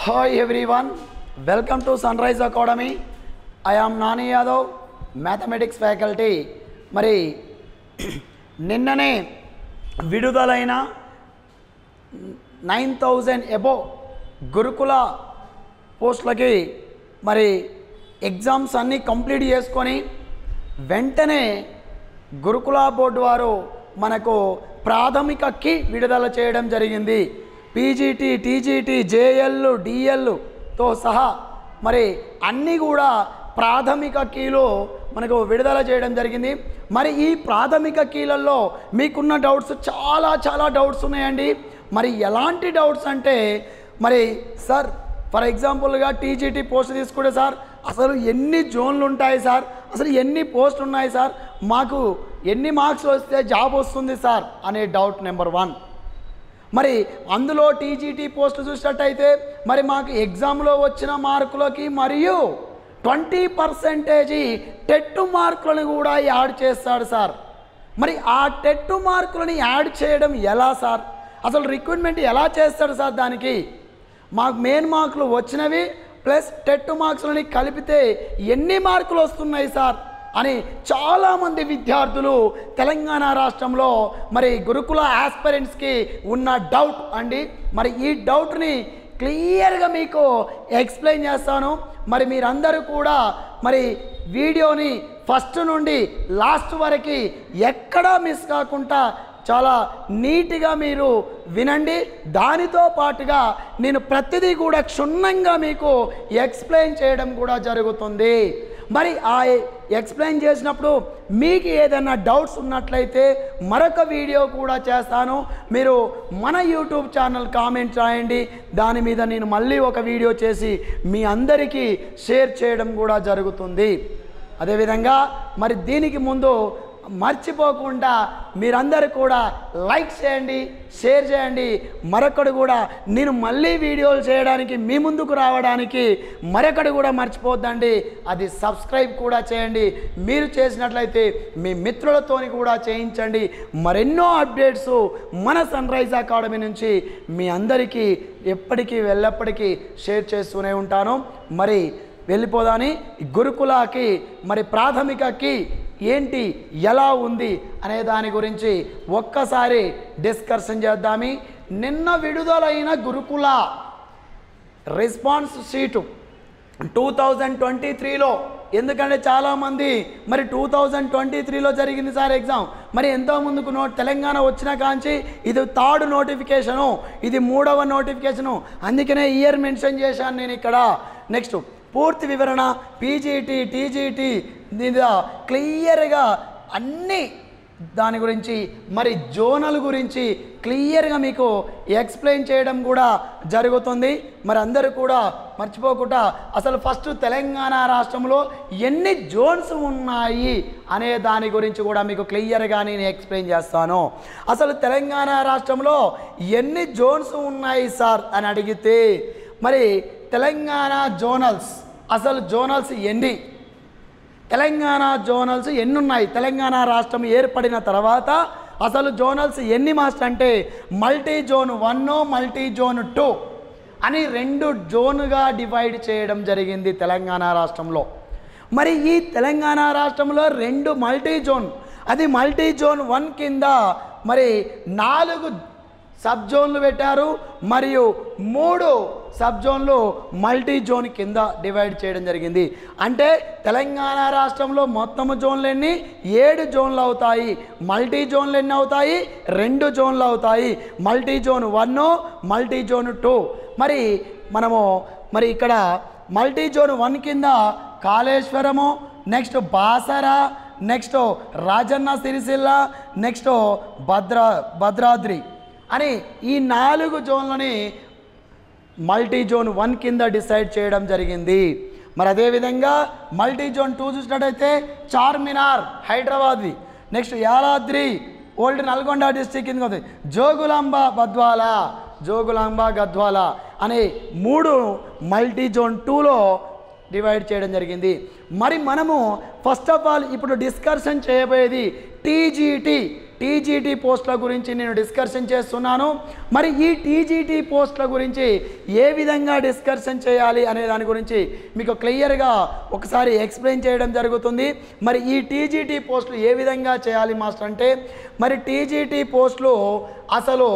hi everyone welcome to Sunrise Academy I am Nani Yadav mathematics faculty మరి నిన్ననే విడుదలైన నైన్ థౌజండ్ ఎబో గురుకుల పోస్టులకి మరి ఎగ్జామ్స్ అన్నీ కంప్లీట్ చేసుకొని వెంటనే గురుకుల బోర్డు వారు మనకు ప్రాథమిక కి విడుదల చేయడం జరిగింది పీజీటీ టీజీటీ జేఎల్ డిఎల్తో సహా మరి అన్నీ కూడా ప్రాథమిక కీలో మనకు విడుదల చేయడం జరిగింది మరి ఈ ప్రాథమిక కీలలో మీకున్న డౌట్స్ చాలా చాలా డౌట్స్ ఉన్నాయండి మరి ఎలాంటి డౌట్స్ అంటే మరి సార్ ఫర్ ఎగ్జాంపుల్గా టీజీటీ పోస్ట్ తీసుకుంటే సార్ అసలు ఎన్ని జోన్లు ఉంటాయి సార్ అసలు ఎన్ని పోస్టులు ఉన్నాయి సార్ మాకు ఎన్ని మార్క్స్ వస్తే జాబ్ వస్తుంది సార్ అనే డౌట్ నెంబర్ వన్ మరి అందులో టీజీటీ పోస్ట్ చూసినట్టయితే మరి మాకు ఎగ్జామ్లో వచ్చిన మార్కులకి మరియు ట్వంటీ పర్సెంటేజీ టెట్ మార్కులను కూడా యాడ్ చేస్తాడు సార్ మరి ఆ టెట్ మార్కులని యాడ్ చేయడం ఎలా సార్ అసలు రిక్రూట్మెంట్ ఎలా చేస్తాడు సార్ దానికి మాకు మెయిన్ మార్కులు వచ్చినవి ప్లస్ టెట్ మార్క్స్లని కలిపితే ఎన్ని మార్కులు వస్తున్నాయి సార్ అని చాలామంది విద్యార్థులు తెలంగాణ రాష్ట్రంలో మరి గురుకుల ఆస్పిరెంట్స్కి ఉన్న డౌట్ అండి మరి ఈ డౌట్ని క్లియర్గా మీకు ఎక్స్ప్లెయిన్ చేస్తాను మరి మీరందరూ కూడా మరి వీడియోని ఫస్ట్ నుండి లాస్ట్ వరకు ఎక్కడా మిస్ కాకుండా చాలా నీట్గా మీరు వినండి దానితో పాటుగా నేను ప్రతిదీ కూడా క్షుణ్ణంగా మీకు ఎక్స్ప్లెయిన్ చేయడం కూడా జరుగుతుంది మరి ఆ ఎక్స్ప్లెయిన్ చేసినప్పుడు మీకు ఏదైనా డౌట్స్ ఉన్నట్లయితే మరొక వీడియో కూడా చేస్తాను మీరు మన యూట్యూబ్ ఛానల్ కామెంట్ రాయండి దాని మీద నేను మళ్ళీ ఒక వీడియో చేసి మీ అందరికీ షేర్ చేయడం కూడా జరుగుతుంది అదేవిధంగా మరి దీనికి ముందు మర్చిపోకుండా మీరందరూ కూడా లైక్ చేయండి షేర్ చేయండి మరొకడు కూడా నేను మళ్ళీ వీడియోలు చేయడానికి మీ ముందుకు రావడానికి మరొకడు కూడా మర్చిపోద్దండి అది సబ్స్క్రైబ్ కూడా చేయండి మీరు చేసినట్లయితే మీ మిత్రులతోని కూడా చేయించండి మరెన్నో అప్డేట్స్ మన సన్ రైజ్ అకాడమీ నుంచి మీ అందరికీ ఎప్పటికీ వెళ్ళప్పటికీ షేర్ చేస్తూనే ఉంటాను మరి వెళ్ళిపోదాని గురుకులాకి మరి ప్రాథమికకి ఏంటి ఎలా ఉంది అనే దాని గురించి ఒక్కసారి డిస్కషన్ చేద్దామి నిన్న విడుదలైన Gurukula response sheet two thousand twenty త్రీలో ఎందుకంటే చాలామంది మరి టూ థౌజండ్ ట్వంటీ త్రీలో జరిగింది సార్ ఎగ్జామ్ మరి ఎంతో ముందుకు నోట్ తెలంగాణ వచ్చిన కాంచి ఇది థర్డ్ నోటిఫికేషను ఇది మూడవ నోటిఫికేషను అందుకనే ఇయర్ మెన్షన్ చేశాను నేను ఇక్కడ నెక్స్ట్ పూర్తి వివరణ పీజీటీ టీజీటీ మీద క్లియర్గా అన్నీ దాని గురించి మరి జోనల్ గురించి క్లియర్గా మీకు ఎక్స్ప్లెయిన్ చేయడం కూడా జరుగుతుంది మరి అందరూ కూడా మర్చిపోకుండా అసలు ఫస్ట్ తెలంగాణ రాష్ట్రంలో ఎన్ని జోన్స్ ఉన్నాయి అనే దాని గురించి కూడా మీకు క్లియర్గా నేను ఎక్స్ప్లెయిన్ చేస్తాను అసలు తెలంగాణ రాష్ట్రంలో ఎన్ని జోన్స్ ఉన్నాయి సార్ అని అడిగితే మరి తెలంగాణ జోనల్స్ అసలు జోనల్స్ ఎన్ని తెలంగాణ జోనల్స్ ఎన్ని ఉన్నాయి తెలంగాణ రాష్ట్రం ఏర్పడిన తర్వాత అసలు జోనల్స్ ఎన్ని మాస్టర్ అంటే multi zone one multi zone two అని రెండు జోన్గా డివైడ్ చేయడం జరిగింది తెలంగాణ రాష్ట్రంలో మరి ఈ తెలంగాణ రాష్ట్రంలో రెండు మల్టీ జోన్ అది మల్టీ జోన్ వన్ కింద మరి నాలుగు సబ్ జోన్లు పెట్టారు మరియు మూడు సబ్ జోన్లు మల్టీ జోన్ కింద డివైడ్ చేయడం జరిగింది అంటే తెలంగాణ రాష్ట్రంలో మొత్తము జోన్లు ఎన్ని ఏడు జోన్లు అవుతాయి మల్టీ జోన్లు ఎన్ని అవుతాయి రెండు జోన్లు అవుతాయి multi zone one multi zone two మరి మనము మరి ఇక్కడ మల్టీ జోన్ వన్ కింద Kaleshwaram next Basara next Rajanna Sircilla next Bhadra Bhadradri అని ఈ నాలుగు జోన్లని మల్టీ జోన్ వన్ కింద డిసైడ్ చేయడం జరిగింది మరి అదేవిధంగా మల్టీ జోన్ టూ చూసినట్టయితే చార్మినార్ హైదరాబాద్ది next Yadadri old Nalgonda district కింద ఉంది జోగులాంబ బద్వాల జోగులాంబ గద్వాల అనే మూడు మల్టీ జోన్ టూలో డివైడ్ చేయడం జరిగింది మరి మనము ఫస్ట్ ఆఫ్ ఆల్ ఇప్పుడు డిస్కషన్ చేయబోయేది టీజీటీ టీజీటీ పోస్టుల గురించి నేను డిస్కషన్ చేస్తున్నాను మరి ఈ టీజీటీ పోస్టుల గురించి ఏ విధంగా డిస్కషన్ చేయాలి అనే దాని గురించి మీకు క్లియర్గా ఒకసారి ఎక్స్ప్లెయిన్ చేయడం జరుగుతుంది మరి ఈ టీజీటీ పోస్టులు ఏ విధంగా చేయాలి మాస్టర్ అంటే మరి టీజీటీ పోస్టులు అసలు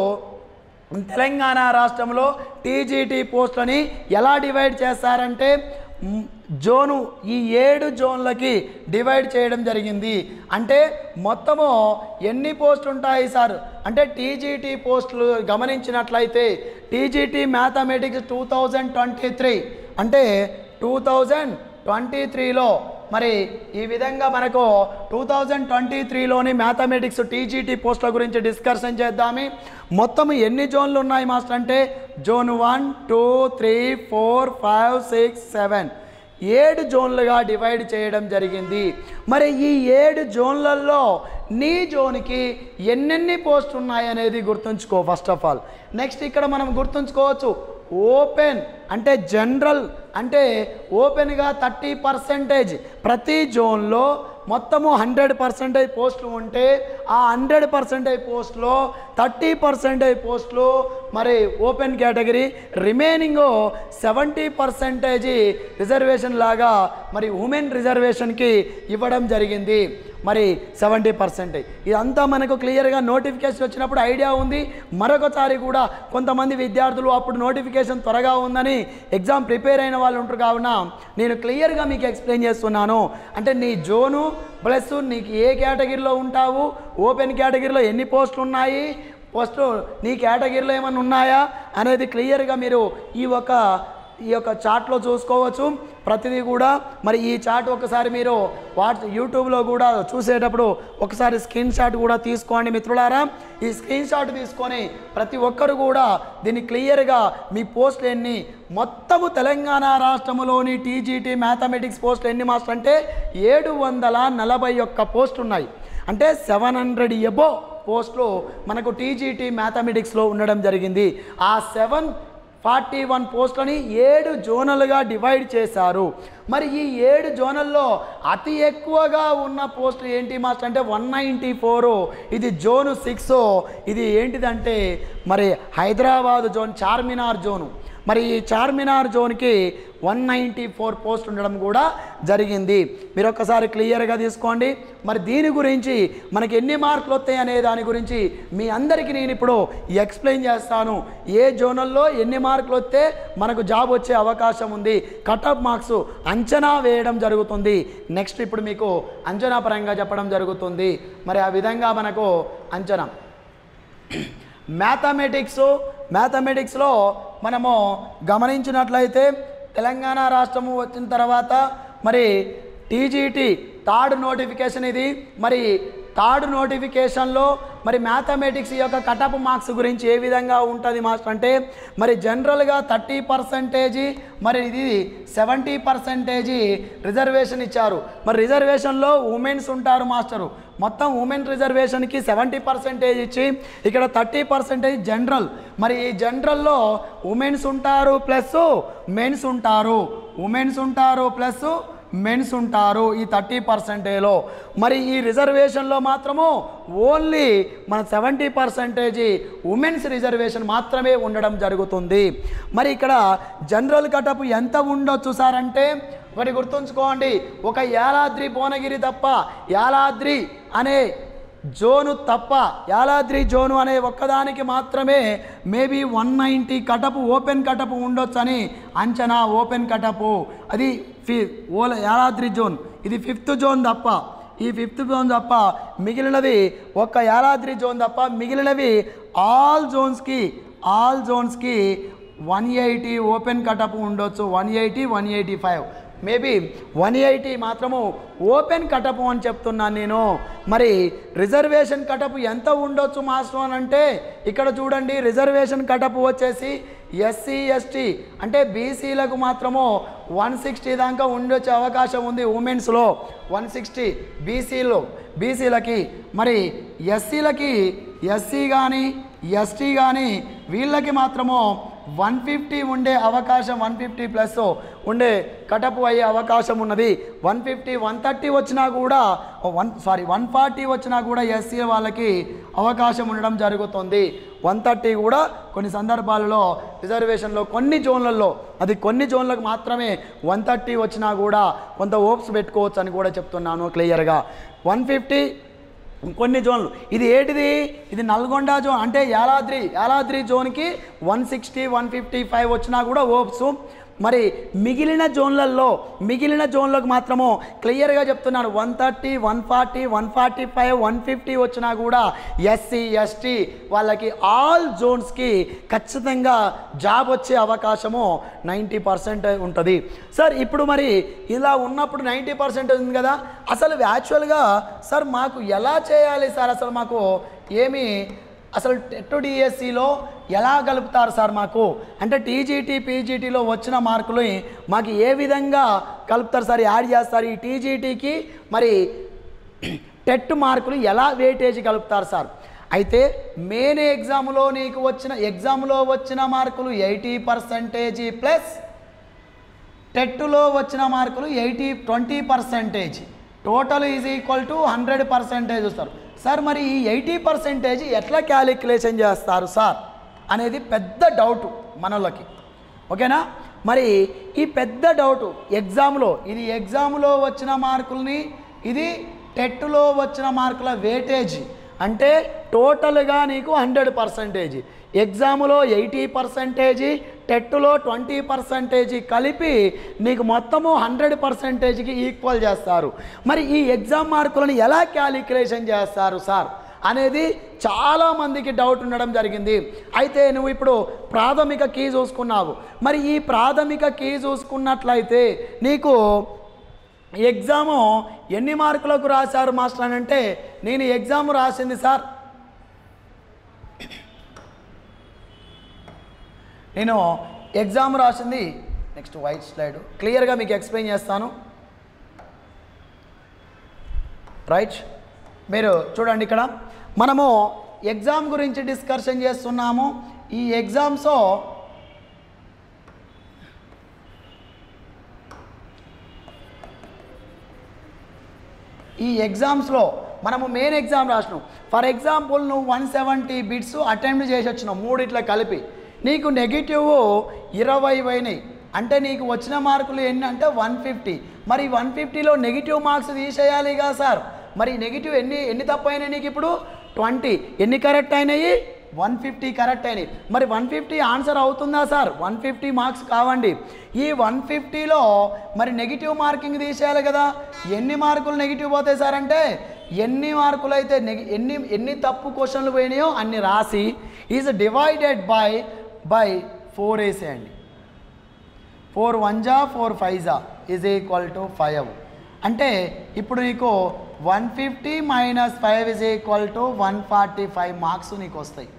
తెలంగాణ రాష్ట్రంలో టీజీటీ పోస్టులని ఎలా డివైడ్ చేస్తారంటే మ్, జోను ఈ ఏడు జోన్లకి డివైడ్ చేయడం జరిగింది అంటే మొత్తము ఎన్ని పోస్టులు ఉంటాయి సార్ అంటే టీజీటీ పోస్టులు గమనించినట్లయితే TGT mathematics two thousand twenty three అంటే టూ థౌజండ్ ట్వంటీ త్రీలో మరి ఈ విధంగా మనకు టూ థౌజండ్ ట్వంటీ త్రీలోని మ్యాథమెటిక్స్ టీజీటీ పోస్టుల గురించి డిస్కషన్ చేద్దామి మొత్తం ఎన్ని జోన్లు ఉన్నాయి మాస్టర్ అంటే zone one two three four five six seven ఏడు జోన్లుగా డివైడ్ చేయడం జరిగింది మరి ఈ ఏడు జోన్లలో నీ జోన్కి ఎన్నెన్ని పోస్ట్ ఉన్నాయి అనేది గుర్తుంచుకో ఫస్ట్ ఆఫ్ ఆల్ నెక్స్ట్ ఇక్కడ మనం గుర్తుంచుకోవచ్చు ఓపెన్ అంటే జనరల్ అంటే ఓపెన్గా థర్టీ పర్సెంటేజ్ ప్రతి జోన్లో మొత్తము హండ్రెడ్ పర్సెంటేజ్ పోస్టులు ఉంటే ఆ హండ్రెడ్ పర్సెంటేజ్ పోస్టులో థర్టీ పర్సెంటేజ్ పోస్టులు మరి open category remaining seventy percentage reservation లాగా మరి ఉమెన్ రిజర్వేషన్కి ఇవ్వడం జరిగింది మరి సెవెంటీ పర్సెంటేజ్ ఇదంతా మనకు క్లియర్గా నోటిఫికేషన్ వచ్చినప్పుడు ఐడియా ఉంది మరొకసారి కూడా కొంతమంది విద్యార్థులు అప్పుడు నోటిఫికేషన్ త్వరగా ఉందని ఎగ్జామ్ ప్రిపేర్ అయిన వాళ్ళు ఉంటారు కావున నేను క్లియర్గా మీకు ఎక్స్ప్లెయిన్ చేస్తున్నాను అంటే నీ జోను ప్లస్ నీకు ఏ కేటగిరీలో ఉంటావు ఓపెన్ కేటగిరీలో ఎన్ని పోస్టులు ఉన్నాయి పోస్టు నీ కేటగిరీలో ఏమైనా ఉన్నాయా అనేది క్లియర్గా మీరు ఈ ఒక ఈ యొక్క చాట్లో చూసుకోవచ్చు ప్రతిదీ కూడా మరి ఈ చాట్ ఒకసారి మీరు వాట్స్ యూట్యూబ్లో కూడా చూసేటప్పుడు ఒకసారి స్క్రీన్ షాట్ కూడా తీసుకోండి మిత్రులారా ఈ స్క్రీన్ షాట్ తీసుకొని ప్రతి ఒక్కరు కూడా దీన్ని క్లియర్గా మీ పోస్టులు ఎన్ని మొత్తము తెలంగాణ రాష్ట్రంలోని టీజీటీ మ్యాథమెటిక్స్ పోస్టులు ఎన్ని మాస్టర్ అంటే ఏడు వందల నలభై ఒక్క పోస్టులు ఉన్నాయి అంటే సెవెన్ హండ్రెడ్ ఎబో పోస్టులు మనకు టీజీటీ మ్యాథమెటిక్స్లో ఉండడం జరిగింది ఆ సెవెన్ ఫార్టీ వన్ పోస్టులని ఏడు జోనలుగా డివైడ్ చేశారు మరి ఈ ఏడు జోనల్లో అతి ఎక్కువగా ఉన్న పోస్టులు ఏంటి మాస్టర్ అంటే వన్ నైంటీ ఫోరు ఇది జోను సిక్స్ ఇది ఏంటిదంటే మరి హైదరాబాద్ జోన్ చార్మినార్ జోను మరి ఈ చార్మినార్ జోన్కి వన్ నైంటీ ఫోర్ పోస్ట్ ఉండడం కూడా జరిగింది మీరు ఒక్కసారి క్లియర్గా తీసుకోండి మరి దీని గురించి మనకి ఎన్ని మార్కులు వస్తాయి అనే దాని గురించి మీ అందరికీ నేను ఇప్పుడు ఎక్స్ప్లెయిన్ చేస్తాను ఏ జోనల్లో ఎన్ని మార్కులు వస్తే మనకు జాబ్ వచ్చే అవకాశం ఉంది కట్ ఆఫ్ మార్క్స్ అంచనా వేయడం జరుగుతుంది నెక్స్ట్ ఇప్పుడు మీకు అంచనా పరంగా చెప్పడం జరుగుతుంది మరి ఆ విధంగా మనకు అంచనా మ్యాథమెటిక్స్ మ్యాథమెటిక్స్లో మనము గమనించినట్లయితే తెలంగాణ రాష్ట్రము వచ్చిన తర్వాత మరి టీజీటీ థర్డ్ నోటిఫికేషన్ ఇది మరి థర్డ్ నోటిఫికేషన్లో మరి మ్యాథమెటిక్స్ యొక్క కటప్ మార్క్స్ గురించి ఏ విధంగా ఉంటుంది మాస్టర్ అంటే మరి జనరల్గా థర్టీ పర్సెంటేజీ మరి ఇది సెవెంటీ పర్సెంటేజీ రిజర్వేషన్ ఇచ్చారు మరి రిజర్వేషన్లో ఉమెన్స్ ఉంటారు మాస్టరు మొత్తం ఉమెన్ రిజర్వేషన్కి సెవెంటీ పర్సెంటేజ్ ఇచ్చి ఇక్కడ థర్టీ పర్సెంటేజ్ జనరల్ మరి ఈ జనరల్లో ఉమెన్స్ ఉంటారు ప్లస్ మెన్స్ ఉంటారు ఉమెన్స్ ఉంటారు ప్లస్ మెన్స్ ఉంటారు ఈ థర్టీ పర్సెంటేజ్లో మరి ఈ రిజర్వేషన్లో మాత్రము ఓన్లీ మన సెవెంటీ పర్సెంటేజ్ ఉమెన్స్ రిజర్వేషన్ మాత్రమే ఉండడం జరుగుతుంది మరి ఇక్కడ జనరల్ కటప్ ఎంత ఉండొచ్చు సార్ అంటే ఒకటి గుర్తుంచుకోండి ఒక యాలాద్రి భువనగిరి తప్ప యాలాద్రి అనే జోను తప్ప యాలాద్రి జోను అనే ఒక్కదానికి మాత్రమే maybe one ninety cutoff open cutoff ఉండొచ్చని అంచనా ఓపెన్ కటపు అది ఫి ఓల యాలాద్రి జోన్ ఇది ఫిఫ్త్ జోన్ తప్ప ఈ ఫిఫ్త్ జోన్ తప్ప మిగిలినవి ఒక్క యాలాద్రి జోన్ తప్ప మిగిలినవి ఆల్ జోన్స్కి ఆల్ జోన్స్కి వన్ ఎయిటీ ఓపెన్ కటప్ ఉండొచ్చు one eighty one eighty five maybe one eighty మాత్రము ఓపెన్ కటప్ అని చెప్తున్నాను నేను మరి రిజర్వేషన్ కటప్ ఎంత ఉండొచ్చు మాస్టర్ అని అంటే ఇక్కడ చూడండి రిజర్వేషన్ కటప్ వచ్చేసి ఎస్సీ ఎస్టీ అంటే బీసీలకు మాత్రము వన్ సిక్స్టీ దాకా ఉండొచ్చే అవకాశం ఉంది ఉమెన్స్లో వన్ సిక్స్టీ బీసీలో బీసీలకి మరి ఎస్సీలకి ఎస్సీ కానీ ఎస్టీ కానీ వీళ్ళకి మాత్రము వన్ ఫిఫ్టీ ఉండే అవకాశం వన్ ఫిఫ్టీ ప్లస్ ఉండే కటపు అయ్యే అవకాశం ఉన్నది వన్ ఫిఫ్టీ వన్ థర్టీ వచ్చినా కూడా వన్ సారీ వన్ ఫార్టీ వచ్చినా కూడా ఎస్సీ వాళ్ళకి అవకాశం ఉండడం జరుగుతుంది వన్ థర్టీ కూడా కొన్ని సందర్భాలలో రిజర్వేషన్లో కొన్ని జోన్లలో అది కొన్ని జోన్లకు మాత్రమే వన్ థర్టీ వచ్చినా కూడా కొంత ఓప్స్ పెట్టుకోవచ్చు అని కూడా చెప్తున్నాను క్లియర్గా వన్ ఫిఫ్టీ కొన్ని జోన్లు ఇది ఏంటిది ఇది నల్గొండ జోన్ అంటే యాలాద్రి యాలాద్రి జోన్కి one sixty one fifty five వచ్చినా కూడా ఓప్స్ మరి మిగిలిన జోన్లలో మిగిలిన జోన్లకు మాత్రము క్లియర్గా చెప్తున్నాను one thirty one forty one forty five one fifty వచ్చినా కూడా ఎస్సీ ఎస్టీ వాళ్ళకి ఆల్ జోన్స్కి ఖచ్చితంగా జాబ్ వచ్చే అవకాశము నైంటీ పర్సెంట్ ఉంటుంది సార్ ఇప్పుడు మరి ఇలా ఉన్నప్పుడు నైంటీ పర్సెంట్ ఉంది కదా అసలు యాక్చువల్గా సార్ మాకు ఎలా చేయాలి సార్ అసలు మాకు ఏమి అసలు టెట్ డిఎస్సిలో ఎలా కలుపుతారు సార్ మాకు అంటే టీజీటీ పీజీటీలో వచ్చిన మార్కులు మాకు ఏ విధంగా కలుపుతారు సార్ యాడ్ చేస్తారు ఈ టీజీటీకి మరి టెట్ మార్కులు ఎలా వెయిటేజ్ కలుపుతారు సార్ అయితే మెయిన్ ఎగ్జామ్లో నీకు వచ్చిన ఎగ్జామ్లో వచ్చిన మార్కులు ఎయిటీ పర్సంటేజీ ప్లస్ టెట్లో వచ్చిన మార్కులు eighty twenty percentage total is equal to hundred percentage వస్తారు సార్ మరి ఈ ఎయిటీ పర్సెంటేజ్ ఎట్లా క్యాలిక్యులేషన్ చేస్తారు సార్ అనేది పెద్ద డౌట్ మనలోకి ఓకేనా మరి ఈ పెద్ద డౌట్ ఎగ్జామ్లో ఇది ఎగ్జామ్లో వచ్చిన మార్కుల్ని ఇది టెట్లో వచ్చిన మార్కుల వేటేజ్ అంటే టోటల్గా నీకు హండ్రెడ్ పర్సంటేజ్ ఎగ్జామ్లో ఎయిటీ పర్సంటేజీ టెట్లో ట్వంటీ పర్సంటేజీ కలిపి నీకు మొత్తము హండ్రెడ్ పర్సంటేజ్కి ఈక్వల్ చేస్తారు మరి ఈ ఎగ్జామ్ మార్కులను ఎలా క్యాలిక్యులేషన్ చేస్తారు సార్ అనేది చాలామందికి డౌట్ ఉండడం జరిగింది అయితే నువ్వు ఇప్పుడు ప్రాథమిక కీ చూసుకున్నావు మరి ఈ ప్రాథమిక కీ చూసుకున్నట్లయితే నీకు ఎగ్జాము ఎన్ని మార్కులకు రాశారు మాస్టర్ అని అంటే నేను ఎగ్జామ్ రాసింది సార్ నేను ఎగ్జామ్ రాసింది నెక్స్ట్ వైట్ స్లైడ్ క్లియర్గా మీకు ఎక్స్ప్లెయిన్ చేస్తాను రైట్ మీరు చూడండి ఇక్కడ మనము ఎగ్జామ్ గురించి డిస్కషన్ చేస్తున్నాము ఈ ఎగ్జామ్స్ ఈ ఎగ్జామ్స్లో మనము మెయిన్ ఎగ్జామ్ రాసినాం ఫర్ ఎగ్జాంపుల్ నువ్వు వన్ సెవెంటీ బిట్స్ అటెంప్ట్ చేసి వచ్చినావు మూడిట్లా కలిపి నీకు నెగిటివ్ ఇరవై పోయినాయి అంటే నీకు వచ్చిన మార్కులు ఎన్ని అంటే వన్ ఫిఫ్టీ మరి వన్ ఫిఫ్టీలో నెగిటివ్ మార్క్స్ తీసేయాలి కదా సార్ మరి నెగిటివ్ ఎన్ని ఎన్ని తప్పు అయినాయి నీకు ఇప్పుడు ట్వంటీ ఎన్ని కరెక్ట్ అయినాయి వన్ ఫిఫ్టీ కరెక్ట్ అయినాయి మరి వన్ ఫిఫ్టీ ఆన్సర్ అవుతుందా సార్ వన్ ఫిఫ్టీ మార్క్స్ కావండి ఈ వన్ ఫిఫ్టీలో మరి నెగిటివ్ మార్కింగ్ తీసేయాలి కదా ఎన్ని మార్కులు నెగిటివ్ పోతాయి సార్ అంటే ఎన్ని మార్కులు అయితే నెగి ఎన్ని ఎన్ని తప్పు క్వశ్చన్లు పోయినాయో అన్ని రాసి is divided by by four వేసేయండి ఫోర్ వన్ జా ఫోర్ ఫైవ్ జా ఈజ్ ఈక్వల్ టు ఫైవ్ అంటే ఇప్పుడు నీకు one fifty minus five is equal to one forty five marks నీకు వస్తాయి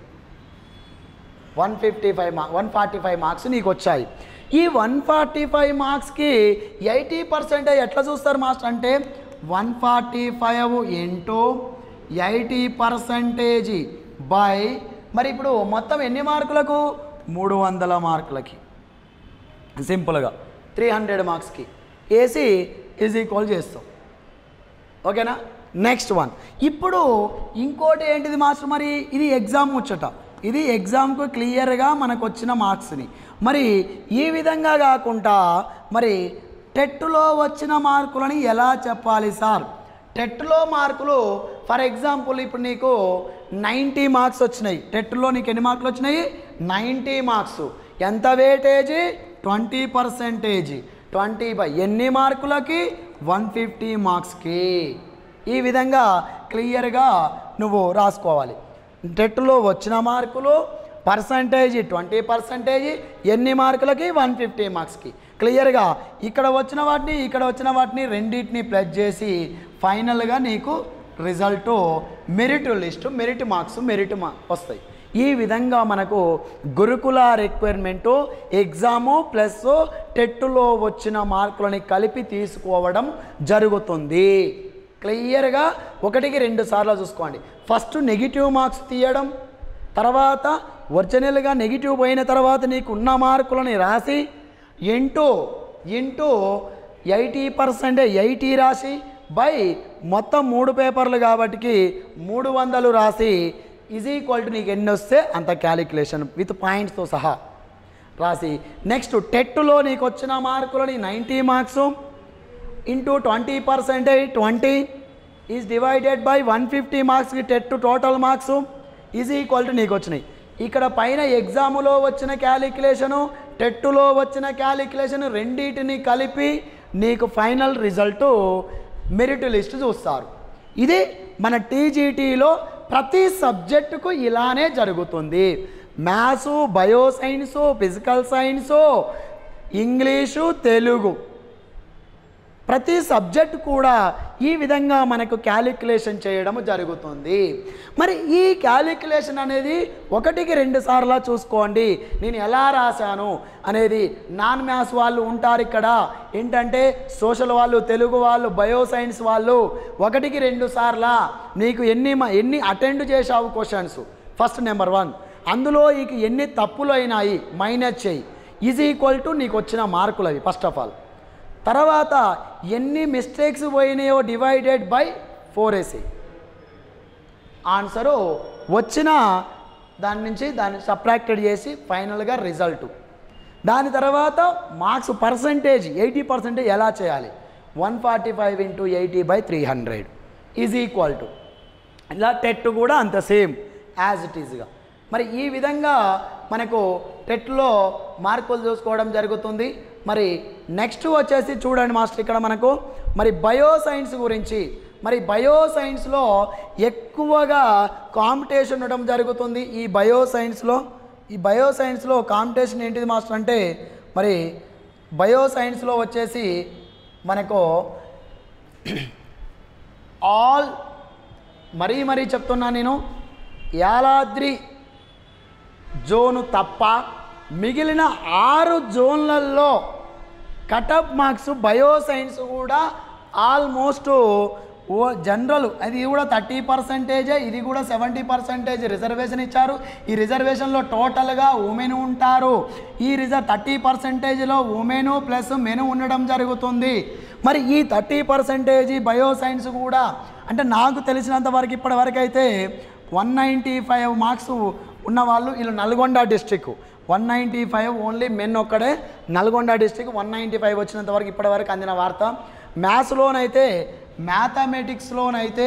one fifty five mark one forty five marks నీకు వచ్చాయి ఈ వన్ ఫార్టీ ఫైవ్ మార్క్స్కి ఎయిటీ పర్సెంటేజ్ ఎట్లా చూస్తారు మాస్టర్ అంటే one forty five into eighty percentage by మరి ఇప్పుడు మొత్తం ఎన్ని మార్కులకు మూడు వందల మార్కులకి సింపుల్గా త్రీ హండ్రెడ్ మార్క్స్కి వేసి ఈజ్ ఈక్వల్ చేస్తాం ఓకేనా నెక్స్ట్ వన్ ఇప్పుడు ఇంకోటి ఏంటిది మాస్టర్ మరి ఇది ఎగ్జామ్ ముచ్చట ఇది ఎగ్జామ్కు క్లియర్గా మనకు వచ్చిన మార్క్స్ని మరి ఈ విధంగా కాకుండా మరి టెట్లో వచ్చిన మార్కులని ఎలా చెప్పాలి సార్ టెట్లో మార్కులు ఫర్ ఎగ్జాంపుల్ ఇప్పుడు నీకు నైంటీ మార్క్స్ వచ్చినాయి టెట్లో నీకు ఎన్ని మార్కులు వచ్చినాయి నైంటీ మార్క్స్ ఎంత weightage twenty percentage twenty by ఎన్ని మార్కులకి వన్ ఫిఫ్టీ మార్క్స్కి ఈ విధంగా క్లియర్గా నువ్వు రాసుకోవాలి టెట్లో వచ్చిన మార్కులు పర్సంటేజ్ ట్వంటీ పర్సంటేజ్ ఎన్ని మార్కులకి వన్ ఫిఫ్టీ మార్క్స్కి క్లియర్గా ఇక్కడ వచ్చిన వాటిని ఇక్కడ వచ్చిన వాటిని రెండింటిని ప్లస్ చేసి ఫైనల్గా నీకు result merit list merit marks merit మా వస్తాయి ఈ విధంగా మనకు గురుకుల రిక్వైర్మెంటు ఎగ్జాము ప్లస్ టెట్లో వచ్చిన మార్కులని కలిపి తీసుకోవడం జరుగుతుంది క్లియర్గా ఒకటికి రెండు సార్లు చూసుకోండి ఫస్ట్ నెగిటివ్ మార్క్స్ తీయడం తర్వాత ఒరిజినల్గా నెగిటివ్ పోయిన తర్వాత నీకు ఉన్న మార్కులని రాసి into into eighty percent eighty రాసి బై మొత్తం మూడు పేపర్లు కాబట్టికి మూడు వందలు రాసి ఈజ్ ఈక్వల్ టు నీకు ఎన్ని వస్తే అంత క్యాలిక్యులేషన్ విత్ పాయింట్స్తో సహా రాసి నెక్స్ట్ టెట్లో నీకు వచ్చిన మార్కులని ninety marks into twenty percentage twenty is divided by one fifty మార్క్స్కి TET total marks is equal to నీకు వచ్చినాయి ఇక్కడ పైన ఎగ్జాములో వచ్చిన క్యాలిక్యులేషను టెట్టులో వచ్చిన క్యాలిక్యులేషన్ రెండింటిని కలిపి నీకు ఫైనల్ రిజల్ట్ మెరిట్ లిస్ట్ చూస్తారు ఇది మన టీజీటీలో ప్రతి సబ్జెక్టుకు ఇలానే జరుగుతుంది maths bio science physical science English Telugu ప్రతి సబ్జెక్ట్ కూడా ఈ విధంగా మనకు క్యాలిక్యులేషన్ చేయడం జరుగుతుంది మరి ఈ క్యాలిక్యులేషన్ అనేది ఒకటికి రెండు సార్లు చూసుకోండి నేను ఎలా రాశాను అనేది నాన్ మ్యాథ్స్ వాళ్ళు ఉంటారు ఇక్కడ ఏంటంటే సోషల్ వాళ్ళు తెలుగు వాళ్ళు బయో సైన్స్ వాళ్ళు ఒకటికి రెండు సార్లా నీకు ఎన్ని మ- ఎన్ని అటెండ్ చేసావు క్వశ్చన్స్ ఫస్ట్ నెంబర్ వన్ అందులో నీకు ఎన్ని తప్పులు అయినాయి మైనస్ చేయి ఈజ్ ఈక్వల్ టు నీకు వచ్చిన మార్కులు అవి ఫస్ట్ ఆఫ్ ఆల్ తర్వాత ఎన్ని మిస్టేక్స్ పోయినాయో డివైడెడ్ బై ఫోర్ వేసి ఆన్సరు వచ్చిన దాని నుంచి దాన్ని సప్రాక్టెడ్ చేసి ఫైనల్గా రిజల్ట్ దాని తర్వాత మార్క్స్ పర్సంటేజ్ ఎయిటీ పర్సెంటేజ్ ఎలా చేయాలి one forty five into eighty by three hundred is equal to ఇలా టెట్ కూడా అంత సేమ్ యాజ్ ఇట్ ఈజ్గా మరి ఈ విధంగా మనకు టెట్లో మార్కులు చూసుకోవడం జరుగుతుంది మరి నెక్స్ట్ వచ్చేసి చూడండి మాస్టర్ ఇక్కడ మనకు మరి బయో సైన్స్ గురించి మరి బయో సైన్స్లో ఎక్కువగా కాంపిటీషన్ ఉండడం జరుగుతుంది ఈ బయో సైన్స్లో ఈ బయో సైన్స్లో కాంపిటీషన్ ఏంటిది మాస్టర్ అంటే మరి బయో సైన్స్లో వచ్చేసి మనకు ఆల్ మరీ మరీ చెప్తున్నా నేను యాలాద్రి జోను తప్ప మిగిలిన ఆరు జోన్లలో కటప్ మార్క్స్ బయో సైన్స్ కూడా ఆల్మోస్ట్ ఓ జనరల్ అది కూడా థర్టీ పర్సెంటేజే ఇది కూడా సెవెంటీ పర్సెంటేజ్ రిజర్వేషన్ ఇచ్చారు ఈ రిజర్వేషన్లో టోటల్గా ఉమెన్ ఉంటారు ఈ రిజర్ థర్టీ పర్సెంటేజ్లో ఉమెన్ ప్లస్ మెను ఉండడం జరుగుతుంది మరి ఈ థర్టీ పర్సెంటేజ్ బయో సైన్స్ కూడా అంటే నాకు తెలిసినంత వరకు ఇప్పటి వరకు అయితే వన్ నైంటీ ఫైవ్ మార్క్స్ ఉన్నవాళ్ళు వీళ్ళు Nalgonda district one ninety five only men ఒక్కడే Nalgonda district one ninety five వచ్చినంత వరకు ఇప్పటివరకు అందిన వార్త మ్యాథ్స్లోనైతే మ్యాథమెటిక్స్లోనైతే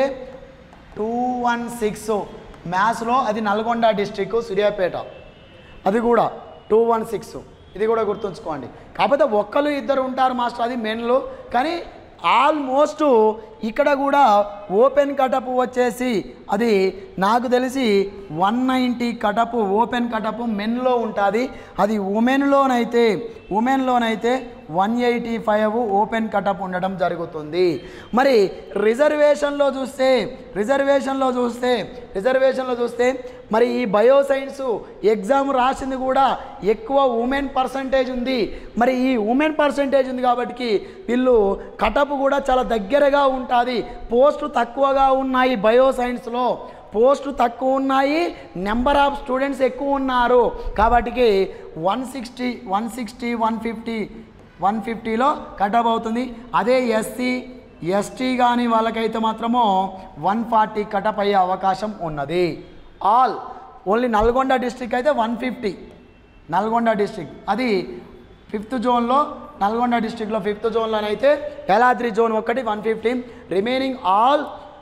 టూ వన్ సిక్స్ మ్యాథ్స్లో అది నల్గొండ డిస్టిక్ సూర్యాపేట అది కూడా టూ వన్ సిక్స్ ఇది కూడా గుర్తుంచుకోండి కాకపోతే ఒక్కరు ఇద్దరు ఉంటారు మాస్టర్ అది మెన్లు కానీ ఆల్మోస్ట్ ఇక్కడ కూడా ఓపెన్ కటప్ వచ్చేసి అది నాకు తెలిసి one ninety cutoff open cutoff మెన్లో ఉంటుంది అది ఉమెన్లోనైతే ఉమెన్లోనైతే one eighty five open cutoff ఉండడం జరుగుతుంది మరి రిజర్వేషన్లో చూస్తే రిజర్వేషన్లో చూస్తే రిజర్వేషన్లో చూస్తే మరి ఈ బయో సైన్స్ ఎగ్జామ్ రాసింది కూడా ఎక్కువ ఉమెన్ పర్సంటేజ్ ఉంది మరి ఈ ఉమెన్ పర్సంటేజ్ ఉంది కాబట్టి వీళ్ళు కటప్ కూడా చాలా దగ్గరగా ఉంటుంది పోస్టు తక్కువగా ఉన్నాయి బయో సైన్స్లో పోస్టు తక్కువ ఉన్నాయి నెంబర్ ఆఫ్ స్టూడెంట్స్ ఎక్కువ ఉన్నారు కాబట్టి one sixty one sixty one fifty one ఫిఫ్టీలో కటప్ అవుతుంది అదే ఎస్సీ ఎస్టీ కానీ వాళ్ళకైతే మాత్రము వన్ ఫార్టీ కటప్ అయ్యే అవకాశం ఉన్నది ఆల్ ఓన్లీ నల్గొండ డిస్టిక్ అయితే వన్ ఫిఫ్టీ నల్గొండ డిస్టిక్ అది ఫిఫ్త్ జోన్లో నల్గొండ డిస్టిక్లో ఫిఫ్త్ జోన్లోనైతే యలాద్రి జోన్ ఒకటి one fifty remaining all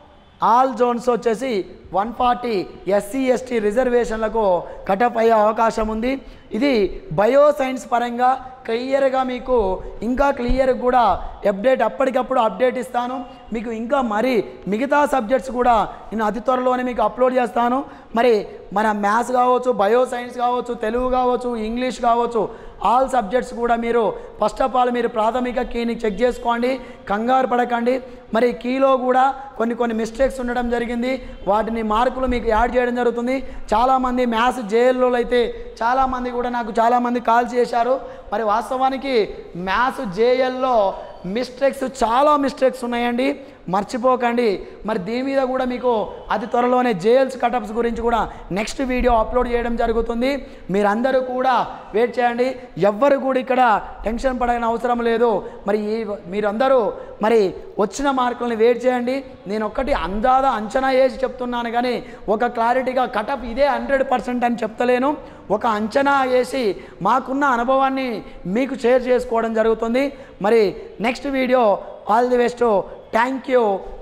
all zones వచ్చేసి వన్ ఫార్టీ ఎస్సీ ఎస్టీ రిజర్వేషన్లకు కటప్ అయ్యే అవకాశం ఉంది ఇది బయో సైన్స్ పరంగా క్లియర్గా మీకు ఇంకా క్లియర్ కూడా అప్డేట్ అప్పటికప్పుడు అప్డేట్ ఇస్తాను మీకు ఇంకా మరి మిగతా సబ్జెక్ట్స్ కూడా నేను అతి త్వరలోనే మీకు అప్లోడ్ చేస్తాను మరి మన మ్యాథ్స్ కావచ్చు బయో సైన్స్ కావచ్చు తెలుగు కావచ్చు ఇంగ్లీష్ కావచ్చు ఆల్ సబ్జెక్ట్స్ కూడా మీరు ఫస్ట్ ఆఫ్ ఆల్ మీరు ప్రాథమిక కీని చెక్ చేసుకోండి కంగారు పడకండి మరి కీలో కూడా కొన్ని కొన్ని మిస్టేక్స్ ఉండడం జరిగింది వాటిని మార్కులు మీకు యాడ్ చేయడం జరుగుతుంది చాలామంది మ్యాథ్స్ జేఎల్లో అయితే చాలామంది కూడా నాకు చాలామంది కాల్ చేశారు మరి వాస్తవానికి మ్యాథ్స్ జేఎల్లో మిస్టేక్స్ చాలా మిస్టేక్స్ ఉన్నాయండి మర్చిపోకండి మరి దీని మీద కూడా మీకు అతి త్వరలోనే జేఎల్స్ కటప్స్ గురించి కూడా నెక్స్ట్ వీడియో అప్లోడ్ చేయడం జరుగుతుంది మీరందరూ కూడా వెయిట్ చేయండి ఎవ్వరు కూడా ఇక్కడ టెన్షన్ పడని అవసరం లేదు మరి ఈ మీరందరూ మరి వచ్చిన మార్కులని వెయిట్ చేయండి నేను ఒక్కటి అందాద అంచనా వేసి చెప్తున్నాను కానీ ఒక క్లారిటీగా కటప్ ఇదే హండ్రెడ్ పర్సెంట్ అని చెప్తలేను ఒక అంచనా వేసి మాకున్న అనుభవాన్ని మీకు షేర్ చేసుకోవడం జరుగుతుంది మరి next video all the best thank you